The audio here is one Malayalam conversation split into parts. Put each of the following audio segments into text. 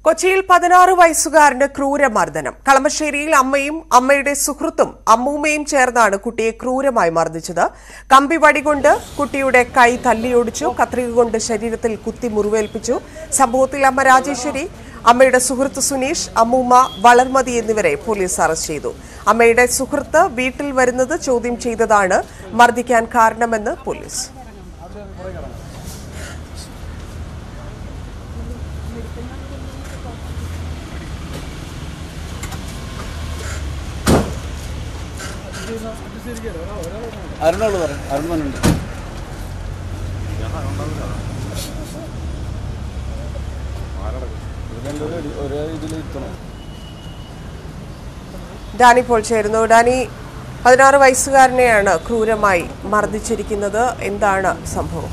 കൊച്ചിയിൽ പതിനാറ് വയസ്സുകാരന് ക്രൂരമർദ്ദനം കളമശ്ശേരിയിൽ അമ്മയും അമ്മയുടെ സുഹൃത്തും അമ്മൂമ്മയും ചേർന്നാണ് കുട്ടിയെ ക്രൂരമായി മർദ്ദിച്ചത് കമ്പി വടികൊണ്ട് കുട്ടിയുടെ കൈ തല്ലിയൊടിച്ചു കത്രിക കൊണ്ട് ശരീരത്തിൽ കുത്തി മുറിവേൽപ്പിച്ചു സംഭവത്തിൽ അമ്മ രാജേശ്വരി അമ്മയുടെ സുഹൃത്ത് സുനീഷ് അമ്മൂമ്മ വളർമതി എന്നിവരെ പോലീസ് അറസ്റ്റ് ചെയ്തു അമ്മയുടെ സുഹൃത്ത് വീട്ടിൽ വരുന്നത് ചോദ്യം ചെയ്തതാണ് മർദ്ദിക്കാൻ കാരണമെന്ന് പോലീസ് അരുണോട് പറയാം അരുണനുണ്ട് ഒരേ ഇതിൽ എത്തണം ഡാനി ഇപ്പോൾ ചേരുന്നു ഡാനി പതിനാറ് വയസ്സുകാരനെയാണ് ക്രൂരമായി മർദ്ദിച്ചിരിക്കുന്നത് എന്താണ് സംഭവം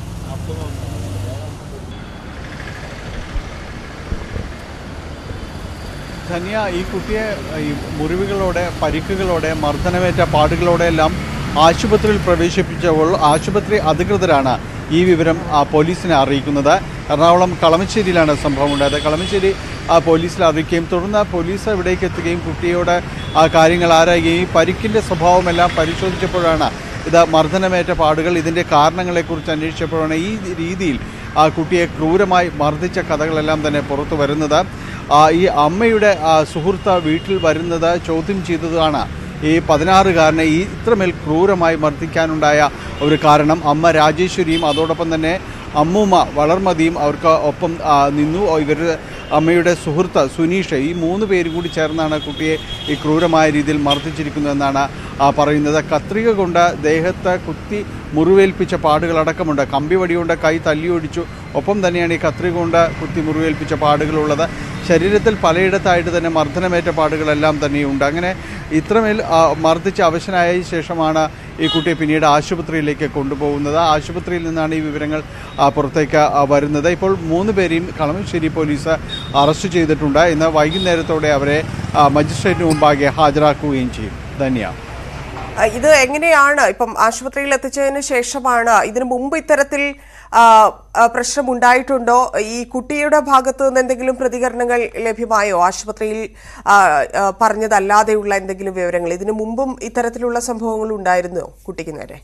ധന്യ ഈ കുട്ടിയെ ഈ മുറിവുകളോടെ പരിക്കുകളോടെ മർദ്ദനമേറ്റ പാടുകളോടെ എല്ലാം ആശുപത്രിയിൽ പ്രവേശിപ്പിച്ചപ്പോൾ ആശുപത്രി അധികൃതരാണ് ഈ വിവരം ആ, പോലീസിനെ അറിയിക്കുന്നത് എറണാകുളം കളമശ്ശേരിയിലാണ് സംഭവം ഉണ്ടായത് കളമശ്ശേരി ആ, പോലീസിൽ അറിയിക്കുകയും തുടർന്ന് പോലീസ് ഇവിടേക്ക് എത്തുകയും കുട്ടിയോട് ആ കാര്യങ്ങൾ ആരായുകയും ഈ പരിക്കിൻ്റെ സ്വഭാവമെല്ലാം പരിശോധിച്ചപ്പോഴാണ് ഇത് മർദ്ദനമേറ്റ പാടുകൾ ഇതിൻ്റെ കാരണങ്ങളെക്കുറിച്ച് അന്വേഷിച്ചപ്പോഴാണ് ഈ രീതിയിൽ ആ കുട്ടിയെ ക്രൂരമായി മർദ്ദിച്ച കഥകളെല്ലാം തന്നെ പുറത്തു വരുന്നത് ആ, ഈ അമ്മയുടെ ആ, സുഹൃത്ത് വീട്ടിൽ വരുന്നത് ചോദ്യം ചെയ്തതാണ് ഈ പതിനാറുകാരനെ ഈ ഇത്രമേൽ ക്രൂരമായി മർദ്ദിക്കാനുണ്ടായ ഒരു കാരണം അമ്മ രാജേശ്വരിയും അതോടൊപ്പം തന്നെ അമ്മൂമ്മ വളർമതിയും അവർക്ക് ഒപ്പം ആ, നിന്നു ഇവരുടെ അമ്മയുടെ സുഹൃത്ത് സുനീഷ് ഈ മൂന്ന് പേരും കൂടി ചേർന്നാണ് കുട്ടിയെ ഈ ക്രൂരമായ രീതിയിൽ മർദ്ദിച്ചിരിക്കുന്നതെന്നാണ് ആ, പറയുന്നത് കത്രിക കൊണ്ട് ദേഹത്ത് കുത്തി മുറിവേൽപ്പിച്ച പാടുകളടക്കമുണ്ട് കമ്പി വടി കൊണ്ട് കൈ തല്ലിയൊടിച്ചു ഒപ്പം തന്നെയാണ് ഈ കത്രിക കൊണ്ട് കുത്തി മുറിവേൽപ്പിച്ച പാടുകളുള്ളത് ശരീരത്തിൽ പലയിടത്തായിട്ട് തന്നെ മർദ്ദനമേറ്റ പാടുകളെല്ലാം തന്നെയുണ്ട് അങ്ങനെ ഇത്രമേൽ ആ, മർദ്ദിച്ച് അവശനായ ശേഷമാണ് ഈ കുട്ടിയെ പിന്നീട് ആശുപത്രിയിലേക്ക് കൊണ്ടുപോകുന്നത് ആശുപത്രിയിൽ നിന്നാണ് ഈ വിവരങ്ങൾ ആ, പുറത്തേക്ക് ആ, വരുന്നത് ഇപ്പോൾ മൂന്ന് പേരെയും കളമശ്ശേരി പോലീസ് അറസ്റ്റ് ചെയ്തിട്ടുണ്ട് ഇന്ന് വൈകുന്നേരത്തോടെ അവരെ ആ, മജിസ്ട്രേറ്റിന് മുമ്പാകെ ഹാജരാക്കുകയും ചെയ്യും ധന്യ ആ, ഇത് എങ്ങനെയാണ് ഇപ്പം ആശുപത്രിയിൽ എത്തിച്ചതിന് ശേഷമാണ് ഇതിനു മുമ്പ് ഇത്തരത്തിൽ ആ, ആ, പ്രശ്നമുണ്ടായിട്ടുണ്ടോ ഈ കുട്ടിയുടെ ഭാഗത്തു നിന്ന് എന്തെങ്കിലും പ്രതികരണങ്ങൾ ലഭ്യമായോ ആശുപത്രിയിൽ ആ, ആ, പറഞ്ഞതല്ലാതെയുള്ള എന്തെങ്കിലും വിവരങ്ങൾ ഇതിനു മുമ്പും ഇത്തരത്തിലുള്ള സംഭവങ്ങൾ ഉണ്ടായിരുന്നോ കുട്ടിക്ക് നേരെ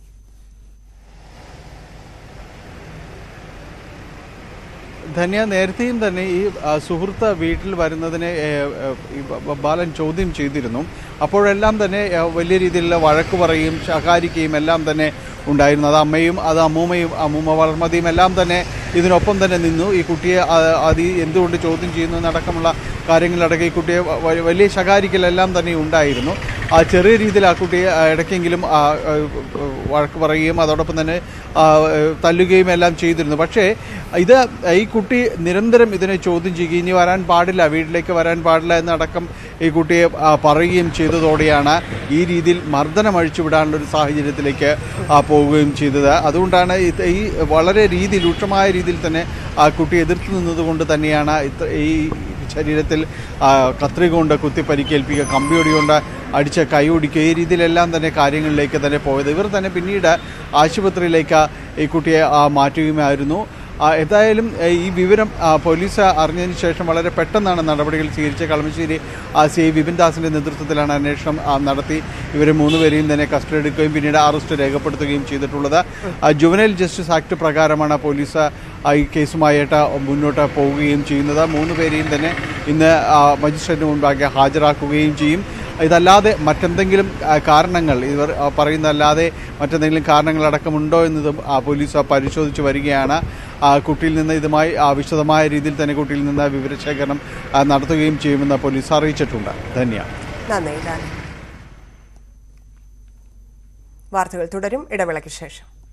ധന്യ നേരത്തെയും തന്നെ ഈ ആ, സുഹൃത്ത് വീട്ടിൽ വരുന്നതിനെ ഏ, ഏ, ഈ ബ- ബാലൻ ചോദ്യം ചെയ്തിരുന്നു അപ്പോഴെല്ലാം തന്നെ ഏ, വലിയ രീതിയിലുള്ള വഴക്ക് പറയുകയും ശകാരിക്കുകയും എല്ലാം തന്നെ ഉണ്ടായിരുന്നു അത് അമ്മയും അത് അമ്മൂമ്മയും അമ്മൂമ്മ വളർമതിയും എല്ലാം തന്നെ ഇതിനൊപ്പം തന്നെ നിന്നു ഈ കുട്ടിയെ ആ, അത് ഈ എന്തുകൊണ്ട് ചോദ്യം ചെയ്യുന്നു എന്നടക്കമുള്ള കാര്യങ്ങളിലടക്കം ഈ കുട്ടിയെ വ- വ- വലിയ ശകാരിക്കലെല്ലാം തന്നെ ഉണ്ടായിരുന്നു ആ ചെറിയ രീതിയിൽ ആ കുട്ടിയെ ആ, ഇടയ്ക്കെങ്കിലും ആ, ആ, വഴക്ക് പറയുകയും അതോടൊപ്പം തന്നെ ആ, തല്ലുകയും എല്ലാം ചെയ്തിരുന്നു പക്ഷേ ഇത് ഈ കുട്ടി നിരന്തരം ഇതിനെ ചോദ്യം ചെയ്യുകയും ഇനി വരാൻ പാടില്ല വീട്ടിലേക്ക് വരാൻ പാടില്ല എന്നടക്കം ഈ കുട്ടിയെ ആ, പറയുകയും ചെയ്തതോടെയാണ് ഈ രീതിയിൽ മർദ്ദനം അഴിച്ചുവിടാനുള്ള ഒരു സാഹചര്യത്തിലേക്ക് ആ, പോവുകയും ചെയ്തത് അതുകൊണ്ടാണ് ഇത് ഈ വളരെ രീതി രൂക്ഷമായ രീതിയിൽ തന്നെ ആ കുട്ടി എതിർത്ത് നിന്നതുകൊണ്ട് തന്നെയാണ് ഇത്ര ഈ ശരീരത്തിൽ ആ, കത്രിക കൊണ്ട് കുത്തി പരിക്കേൽപ്പിക്കുക കമ്പിയൊടി കൊണ്ട് അടിച്ച് കൈ ഒടിക്കുക ഈ രീതിയിലെല്ലാം തന്നെ കാര്യങ്ങളിലേക്ക് തന്നെ പോയത് ഇവർ തന്നെ പിന്നീട് ആശുപത്രിയിലേക്ക് ഈ കുട്ടിയെ ആ, മാറ്റുകയുമായിരുന്നു ആ, എന്തായാലും ഏ, ഈ വിവരം ആ, പോലീസ് അറിഞ്ഞതിന് ശേഷം വളരെ പെട്ടെന്നാണ് നടപടികൾ സ്വീകരിച്ച കളമശ്ശേരി ആ, സി ഐ വിപിൻ ദാസിൻ്റെ നേതൃത്വത്തിലാണ് അന്വേഷണം ആ, നടത്തി ഇവരെ മൂന്നുപേരെയും തന്നെ കസ്റ്റഡി എടുക്കുകയും പിന്നീട് അറസ്റ്റ് രേഖപ്പെടുത്തുകയും ചെയ്തിട്ടുള്ളത് ആ, ജുവനൈൽ ജസ്റ്റിസ് ആക്ട് പ്രകാരമാണ് പോലീസ് ആ, ഈ കേസുമായിട്ട് മുന്നോട്ട് പോവുകയും ചെയ്യുന്നത് മൂന്ന് പേരെയും തന്നെ ഇന്ന് ആ, മജിസ്ട്രേറ്റിന് മുൻപാകെ ഹാജരാക്കുകയും ചെയ്യും ഇതല്ലാതെ മറ്റെന്തെങ്കിലും ആ, കാരണങ്ങൾ ഇവർ ആ, പറയുന്നതല്ലാതെ മറ്റെന്തെങ്കിലും കാരണങ്ങൾ അടക്കമുണ്ടോ എന്നതും ആ, പോലീസ് പരിശോധിച്ച് വരികയാണ് ആ, കുട്ടിയിൽ നിന്ന് ഇതുമായി ആ, വിശദമായ രീതിയിൽ തന്നെ കുട്ടിയിൽ നിന്ന് വിവരശേഖരണം ആ, നടത്തുകയും ചെയ്യുമെന്ന് പോലീസ് അറിയിച്ചിട്ടുണ്ട് ധന്യ നന്ദി ഡാനി വാർത്തകൾ തുടരും ഇടവേളയ്ക്ക് ശേഷം